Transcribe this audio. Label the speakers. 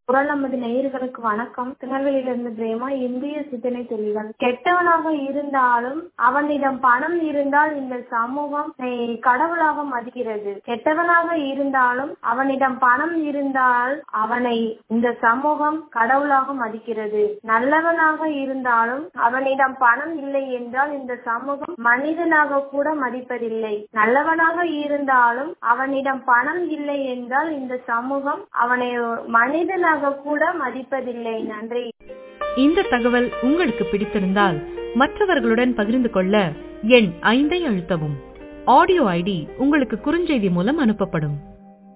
Speaker 1: குரல் நமது நேயர்களுக்கு வணக்கம் திருநெல்வேலியிலிருந்து பிரேமா இந்திய சிந்தனை தெளிவன் கெட்டவனாக இருந்தாலும் அவனிடம் பணம் இருந்தால் இந்த சமூகம் அவனை கடவுளாக மதிக்கிறது கெட்டவனாக இருந்தாலும் அவனிடம் பணம் இருந்தால் அவனை இந்த சமூகம் கடவுளாக மதிக்கிறது நல்லவனாக இருந்தாலும் அவனிடம் பணம் இல்லை என்றால் இந்த சமூகம் மனிதனாக கூட மதிப்பதில்லை நல்லவனாக இருந்தாலும் அவனிடம் பணம் இல்லை என்றால் இந்த சமூகம் அவனை மனிதனாக கூட மதிப்பதில்லை நன்றி
Speaker 2: இந்த தகவல் உங்களுக்கு பிடித்திருந்தால் மற்றவர்களுடன் பகிர்ந்து கொள்ள எண் ஐந்தை அழுத்தவும் ஆடியோ ஐடி உங்களுக்கு குறுஞ்செய்தி மூலம் அனுப்பப்படும்